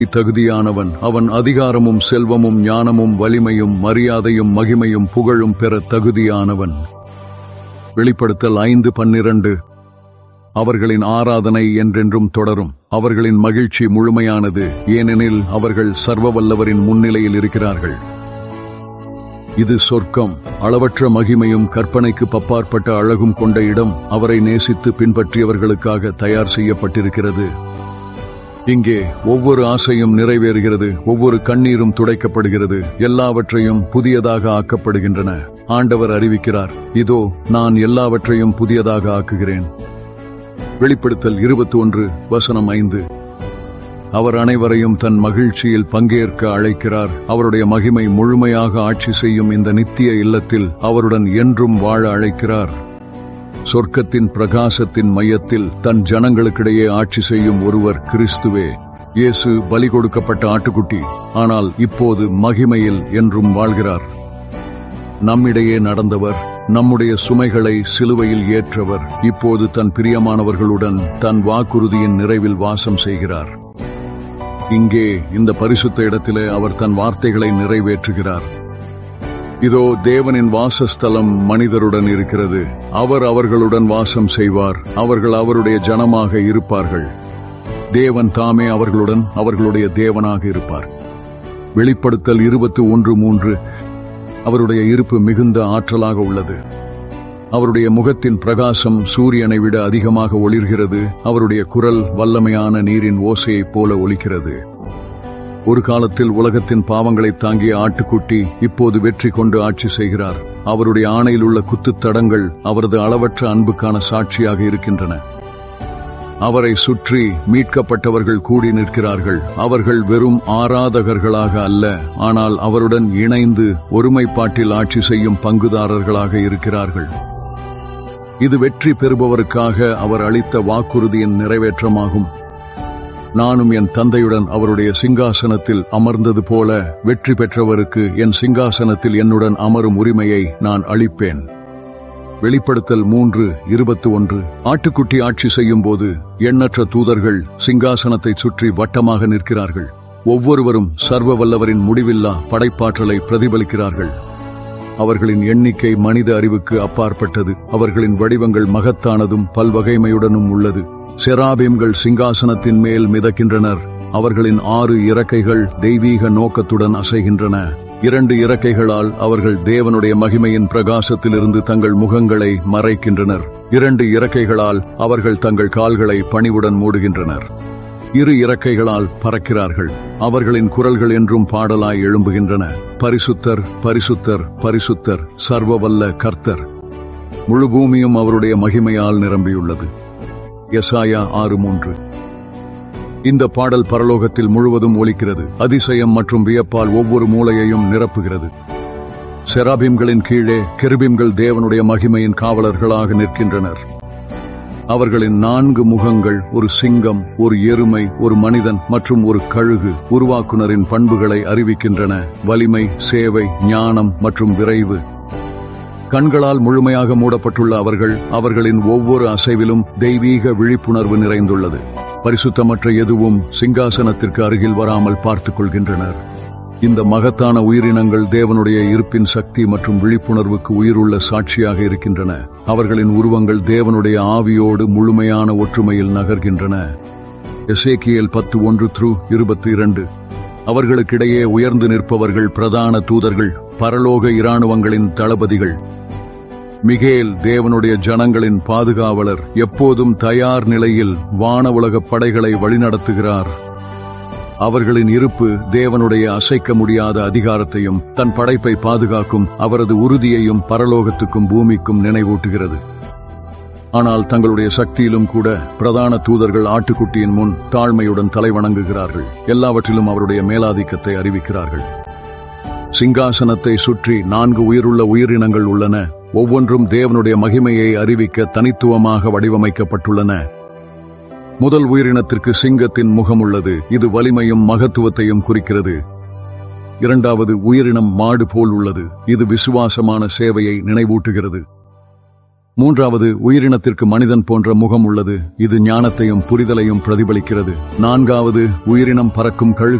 தகுதியானவன் அவன் அதிகாரமும் செல்வமும் ஞானமும் வலிமையும் மரியாதையும் மகிமையும் புகழும் பெற தகுதியானவன் வெளிப்படுத்தல் ஐந்து பன்னிரண்டு அவர்களின் ஆராதனை என்றென்றும் தொடரும் அவர்களின் மகிழ்ச்சி முழுமையானது ஏனெனில் அவர்கள் சர்வ வல்லவரின் முன்னிலையில் இருக்கிறார்கள் இது சொர்க்கம் அளவற்ற மகிமையும் கற்பனைக்கு பப்பாற்பட்ட அழகும் கொண்ட இடம் அவரை நேசித்து பின்பற்றியவர்களுக்காக தயார் செய்யப்பட்டிருக்கிறது இங்கே ஒவ்வொரு ஆசையும் நிறைவேறுகிறது ஒவ்வொரு கண்ணீரும் துடைக்கப்படுகிறது எல்லாவற்றையும் புதியதாக ஆக்கப்படுகின்றன ஆண்டவர் அறிவிக்கிறார் இதோ நான் எல்லாவற்றையும் புதியதாக ஆக்குகிறேன் வெளிப்படுத்தல் இருபத்தி ஒன்று வசனம் ஐந்து அவர் அனைவரையும் தன் மகிழ்ச்சியில் பங்கேற்க அழைக்கிறார் அவருடைய மகிமை முழுமையாக ஆட்சி செய்யும் இந்த நித்திய இல்லத்தில் அவருடன் என்றும் வாழ அழைக்கிறார் சொர்க்கத்தின் பிரகாசத்தின் மையத்தில் தன் ஜனங்களுக்கிடையே ஆட்சி செய்யும் ஒருவர் கிறிஸ்துவே இயேசு பலி கொடுக்கப்பட்ட ஆட்டுக்குட்டி ஆனால் இப்போது மகிமையில் என்றும் வாழ்கிறார் நம்மிடையே நடந்தவர் நம்முடைய சுமைகளை சிலுவையில் ஏற்றவர் இப்போது தன் பிரியமானவர்களுடன் தன் வாக்குறுதியின் நிறைவில் வாசம் செய்கிறார் இங்கே இந்த பரிசுத்த இடத்திலே அவர் தன் வார்த்தைகளை நிறைவேற்றுகிறார் இதோ தேவனின் வாசஸ்தலம் மனிதருடன் இருக்கிறது அவர் அவர்களுடன் வாசம் செய்வார் அவர்கள் அவருடைய ஜனமாக இருப்பார்கள் தேவன் தாமே அவர்களுடன் அவர்களுடைய தேவனாக இருப்பார் வெளிப்படுத்தல் இருபத்தி ஒன்று மூன்று அவருடைய இருப்பு மிகுந்த ஆற்றலாக உள்ளது அவருடைய முகத்தின் பிரகாசம் சூரியனை விட அதிகமாக ஒளிர்கிறது அவருடைய குரல் வல்லமையான நீரின் ஓசையைப் போல ஒலிக்கிறது ஒரு காலத்தில் உலகத்தின் பாவங்களை தாங்கிய ஆட்டுக்குட்டி இப்போது வெற்றி கொண்டு ஆட்சி செய்கிறார் அவருடைய ஆணையில் உள்ள குத்துத் தடங்கள் அவரது அளவற்ற அன்புக்கான சாட்சியாக இருக்கின்றன அவரை சுற்றி மீட்கப்பட்டவர்கள் கூடி நிற்கிறார்கள் அவர்கள் வெறும் ஆராதகர்களாக அல்ல ஆனால் அவருடன் இணைந்து ஒருமைப்பாட்டில் ஆட்சி செய்யும் பங்குதாரர்களாக இருக்கிறார்கள் இது வெற்றி பெறுபவருக்காக அவர் அளித்த வாக்குறுதியின் நிறைவேற்றமாகும் நானும் என் தந்தையுடன் அவருடைய சிங்காசனத்தில் அமர்ந்தது போல வெற்றி பெற்றவருக்கு என் சிங்காசனத்தில் என்னுடன் அமரும் உரிமையை நான் அளிப்பேன் வெளிப்படுத்தல் மூன்று இருபத்தி ஒன்று ஆட்டுக்குட்டி ஆட்சி செய்யும் போது எண்ணற்ற தூதர்கள் சிங்காசனத்தை சுற்றி வட்டமாக நிற்கிறார்கள் ஒவ்வொருவரும் சர்வ வல்லவரின் முடிவில்லா படைப்பாற்றலை பிரதிபலிக்கிறார்கள் அவர்களின் எண்ணிக்கை மனித அறிவுக்கு அப்பாற்பட்டது அவர்களின் வடிவங்கள் மகத்தானதும் பல்வகைமையுடனும் உள்ளது செராபிம்கள் சிங்காசனத்தின் மேல் மிதக்கின்றனர் அவர்களின் ஆறு இறக்கைகள் தெய்வீக நோக்கத்துடன் அசைகின்றன இரண்டு இறக்கைகளால் அவர்கள் தேவனுடைய மகிமையின் பிரகாசத்திலிருந்து தங்கள் முகங்களை மறைக்கின்றனர் இரண்டு இறக்கைகளால் அவர்கள் தங்கள் கால்களை பணிவுடன் மூடுகின்றனர் இரு இறக்கைகளால் பறக்கிறார்கள் அவர்களின் குரல்கள் என்றும் பாடலாய் எழும்புகின்றன பரிசுத்தர் பரிசுத்தர் பரிசுத்தர் சர்வவல்ல கர்த்தர் முழு பூமியும் அவருடைய மகிமையால் நிரம்பியுள்ளது எசாயா ஆறு மூன்று இந்த பாடல் பரலோகத்தில் முழுவதும் ஒலிக்கிறது அதிசயம் மற்றும் வியப்பால் ஒவ்வொரு மூலையையும் நிரப்புகிறது செராபிம்களின் கீழே கெருபிம்கள் தேவனுடைய மகிமையின் காவலர்களாக நிற்கின்றனர் அவர்களின் நான்கு முகங்கள் ஒரு சிங்கம் ஒரு எருமை ஒரு மனிதன் மற்றும் ஒரு கழுகு உருவாக்குனரின் பண்புகளை அறிவிக்கின்றன வலிமை சேவை ஞானம் மற்றும் விரைவு கண்களால் முழுமையாக மூடப்பட்டுள்ள அவர்கள் அவர்களின் ஒவ்வொரு அசைவிலும் தெய்வீக விழிப்புணர்வு நிறைந்துள்ளது பரிசுத்தமற்ற எதுவும் சிங்காசனத்திற்கு அருகில் வராமல் பார்த்துக் கொள்கின்றனர் இந்த மகத்தான உயிரினங்கள் தேவனுடைய இருப்பின் சக்தி மற்றும் விழிப்புணர்வுக்கு உயிருள்ள சாட்சியாக இருக்கின்றன அவர்களின் உருவங்கள் தேவனுடைய ஆவியோடு முழுமையான ஒற்றுமையில் நகர்கின்றன எசேக்கியல் பத்து ஒன்று த்ரூ இருபத்தி இரண்டு அவர்களுக்கிடையே உயர்ந்து நிற்பவர்கள் பிரதான தூதர்கள் பரலோக இராணுவங்களின் தளபதிகள் மிகேல் தேவனுடைய ஜனங்களின் பாதுகாவலர் எப்போதும் தயார் நிலையில் வான உலகப் படைகளை வழிநடத்துகிறார் அவர்களின் இருப்பு தேவனுடைய அசைக்க முடியாத அதிகாரத்தையும் தன் படைப்பை பாதுகாக்கும் அவரது உறுதியையும் பரலோகத்துக்கும் பூமிக்கும் நினைவூட்டுகிறது ஆனால் தங்களுடைய சக்தியிலும் கூட பிரதான தூதர்கள் ஆட்டுக்குட்டியின் முன் தாழ்மையுடன் தலைவணங்குகிறார்கள் எல்லாவற்றிலும் அவருடைய மேலாதிக்கத்தை அறிவிக்கிறார்கள் சிங்காசனத்தை சுற்றி நான்கு உயிருள்ள உயிரினங்கள் உள்ளன ஒவ்வொன்றும் தேவனுடைய மகிமையை அறிவிக்க தனித்துவமாக வடிவமைக்கப்பட்டுள்ளன முதல் உயிரினத்திற்கு சிங்கத்தின் முகம் உள்ளது இது வலிமையும் மகத்துவத்தையும் குறிக்கிறது இரண்டாவது உயிரினம் மாடு போல் உள்ளது இது விசுவாசமான சேவையை நினைவூட்டுகிறது மூன்றாவது உயிரினத்திற்கு மனிதன் போன்ற முகம் உள்ளது இது ஞானத்தையும் புரிதலையும் பிரதிபலிக்கிறது நான்காவது உயிரினம் பறக்கும் கழுகு